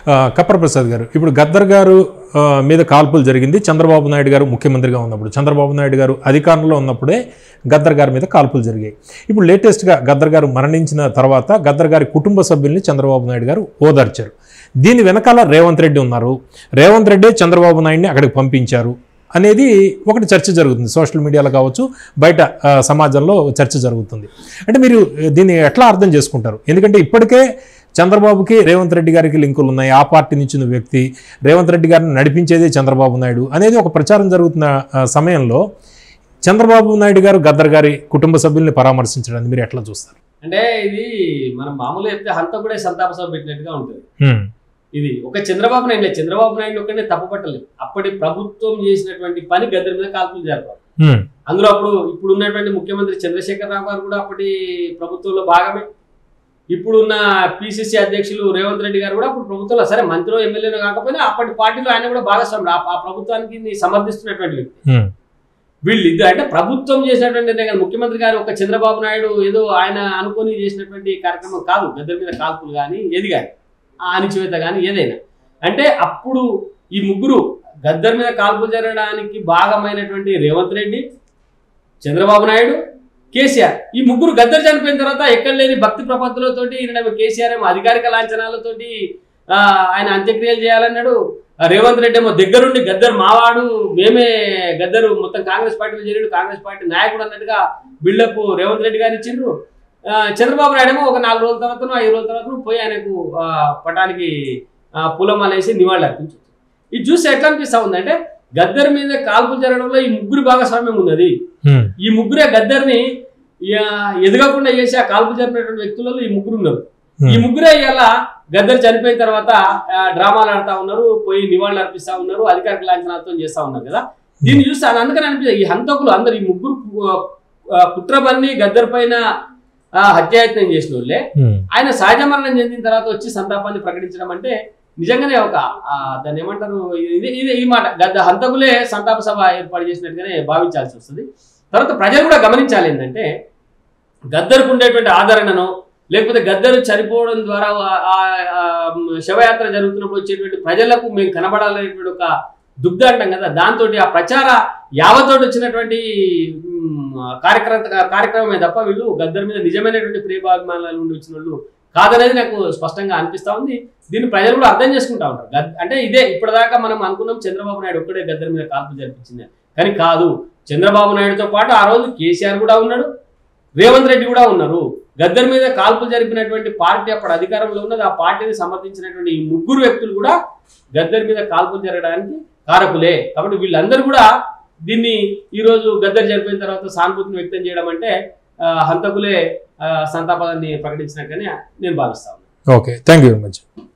ఆ, కప్పర ప్రసాద్ గారు ఇప్పుడు గద్దర్ గారు ఆ, మీద కాల్పులు జరిగింది చంద్రబాబు నాయుడు గారు ముఖ్యమంత్రిగా ఉన్నప్పుడు చంద్రబాబు నాయుడు గారు అధికారంలో ఉన్నప్పుడే గద్దర్ గారి మీద కాల్పులు జరిగాయి ఇప్పుడు లేటెస్ట్గా గద్దర్ గారు మరణించిన తర్వాత గద్దర్ గారి కుటుంబ సభ్యుల్ని చంద్రబాబు నాయుడు గారు ఓదార్చారు దీని వెనకాల రేవంత్ రెడ్డి ఉన్నారు రేవంత్ రెడ్డి చంద్రబాబు నాయుడిని అక్కడికి పంపించారు అనేది ఒకటి చర్చ జరుగుతుంది సోషల్ మీడియాలో కావచ్చు బయట ఆ, సమాజంలో చర్చ జరుగుతుంది అంటే మీరు ఆ, దీన్ని ఎట్లా అర్థం చేసుకుంటారు ఎందుకంటే ఇప్పటికే చంద్రబాబుకి రేవంత్ రెడ్డి గారికి లింకులు ఉన్నాయి ఆ పార్టీ నుంచి ఉన్న వ్యక్తి రేవంత్ రెడ్డి గారిని నడిపించేదే చంద్రబాబు నాయుడు అనేది ఒక ప్రచారం జరుగుతున్న ఆ, సమయంలో చంద్రబాబు నాయుడు గారు గద్దర్ గారి కుటుంబ సభ్యుల్ని పరామర్శించడానికి మీరు ఎట్లా చూస్తారు అంటే ఇది మనం మామూలుగా చెప్తే హంతకుడే సంతాప సభ పెట్టినట్టుగా ఉంటుంది హ్మ్. ఇది ఒక చంద్రబాబు నాయుడు లేదు. చంద్రబాబు నాయుడు ఒక్కడే తప్పు పట్టలేదు అప్పటి ప్రభుత్వం చేసినటువంటి పని గద్దరి మీద కాల్పులు జరపాలి హ్మ్. అందులో అప్పుడు ఇప్పుడు ఉన్నటువంటి ముఖ్యమంత్రి చంద్రశేఖర్ రావు గారు కూడా అప్పటి ప్రభుత్వంలో భాగమే ఇప్పుడున్న పిసిసి అధ్యక్షులు రేవంత్ రెడ్డి గారు కూడా అప్పుడు ప్రభుత్వంలో సరే మంత్రిలో ఎమ్మెల్యేలో కాకపోయినా అప్పటి పార్టీలో ఆయన కూడా భాగస్వామి ఆ ఆ ప్రభుత్వానికి సమర్థిస్తున్నటువంటి వ్యక్తి హ్మ్. వీళ్ళు ఇద్దరు అంటే ప్రభుత్వం చేసినటువంటి నిర్ణయం కాదు. ముఖ్యమంత్రి గారు ఒక చంద్రబాబు నాయుడు ఏదో ఆయన అనుకొని చేసినటువంటి కార్యక్రమం కాదు గద్దరి మీద కాల్పులు కానీ ఏది కానీ ఆ అణిచివేత కానీ ఏదైనా అంటే అప్పుడు ఈ ముగ్గురు గద్దర్ మీద కాల్పులు జరగడానికి భాగమైనటువంటి రేవంత్ రెడ్డి చంద్రబాబు నాయుడు కేసీఆర్ ఈ ముగ్గురు గద్దర్ చనిపోయిన తర్వాత ఎక్కడ లేని భక్తి ప్రపత్తులతోటి ఈయన కేసీఆర్ ఏమో అధికారిక లాంఛనాలతోటి ఆ, ఆయన అంత్యక్రియలు చేయాలన్నాడు ఆ రేవంత్ రెడ్డి ఏమో దగ్గరుండి గద్దర్ మావాడు మేమే గద్దరు మొత్తం కాంగ్రెస్ పార్టీలో చేరాడు కాంగ్రెస్ పార్టీ నాయకుడు అన్నట్టుగా బిల్డప్ రేవంత్ రెడ్డి గారు ఇచ్చిండ్రు ఆ, చంద్రబాబు నాయుడు ఏమో ఒక నాలుగు రోజుల తర్వాత ఐదు రోజుల తర్వాత పోయి ఆయనకు ఆ, పటానికి ఆ, పూలమాల వేసి నివాళులు అర్పించు ఇది చూసి ఎట్లా అనిపిస్తా ఉందంటే గద్దర్ మీద కాల్పులు జరగడంలో ఈ ముగ్గురు భాగస్వామ్యం ఉన్నది హ్మ్. ఈ ముగ్గురే గద్దర్ని ఆ, ఎదగకుండా చేసి ఆ కాల్పు జరిపినటువంటి వ్యక్తులలో ఈ ముగ్గురు ఉన్నారు ఈ ముగ్గురే ఇలా గద్దర్ చనిపోయిన తర్వాత ఆ, డ్రామాలు ఆడుతా ఉన్నారు పోయి నివాళులు అర్పిస్తా ఉన్నారు అధికారిక లాంఛనాలతో చేస్తా ఉన్నారు కదా దీన్ని చూస్తే అది అందుకని అనిపిస్తుంది ఈ హంతకులు అందరు ఈ ముగ్గురు ఆ, కుట్రబన్ని గద్దర్ పైన ఆ, హత్యాయత్నం చేసిన వాళ్ళే హ్మ్. ఆయన సహజ మరణం చెందిన తర్వాత వచ్చి సంతాపాన్ని ప్రకటించడం అంటే నిజంగానే ఒక ఆ, దాన్ని ఏమంటారు ఇది ఇది ఈ మాట గద్ద హంతకులే సంతాప సభ ఏర్పాటు చేసినట్టుగానే భావించాల్సి వస్తుంది తర్వాత ప్రజలు కూడా గమనించాలి ఏంటంటే గద్దరుకు ఉండేటువంటి ఆదరణను లేకపోతే గద్దరు చనిపోవడం ద్వారా ఆ- ఆ- ఆ శవయాత్ర జరుగుతున్నప్పుడు వచ్చేటువంటి ప్రజలకు మేము కనబడాలనేటువంటి ఒక దుగ్ధ అంటాం కదా దాంతో ఆ ప్రచార యావతోటి వచ్చినటువంటి మ్, కార్యక్రమ కార్యక్రమమే తప్ప వీళ్ళు గద్దర్ మీద నిజమైనటువంటి ప్రేమాభిమానాల నుండి వచ్చిన వాళ్ళు కాదనేది నాకు స్పష్టంగా అనిపిస్తా ఉంది దీన్ని ప్రజలు కూడా అర్థం చేసుకుంటా ఉంటారు గద్- అంటే ఇదే ఇప్పటిదాకా మనం అనుకున్నాం చంద్రబాబు నాయుడు ఒక్కడే గద్దర్ మీద కాల్పు జరిపించింది కానీ కాదు చంద్రబాబు నాయుడుతో పాటు ఆ రోజు కేసీఆర్ కూడా ఉన్నాడు రేవంత్ రెడ్డి కూడా ఉన్నారు గద్దర్ మీద కాల్పులు జరిపినటువంటి పార్టీ అప్పుడు అధికారంలో ఉన్నది ఆ పార్టీని సమర్థించినటువంటి ఈ ముగ్గురు వ్యక్తులు కూడా గద్దర్ మీద కాల్పులు జరగడానికి కారకులే కాబట్టి వీళ్ళందరూ కూడా దీన్ని ఈ రోజు గద్దర్ చనిపోయిన తర్వాత సానుభూతిని వ్యక్తం చేయడం అంటే ఆ, హంతకులే ఆ, సంతాపాన్ని ప్రకటించినట్టుగానే నేను భావిస్తాను okay thank you very much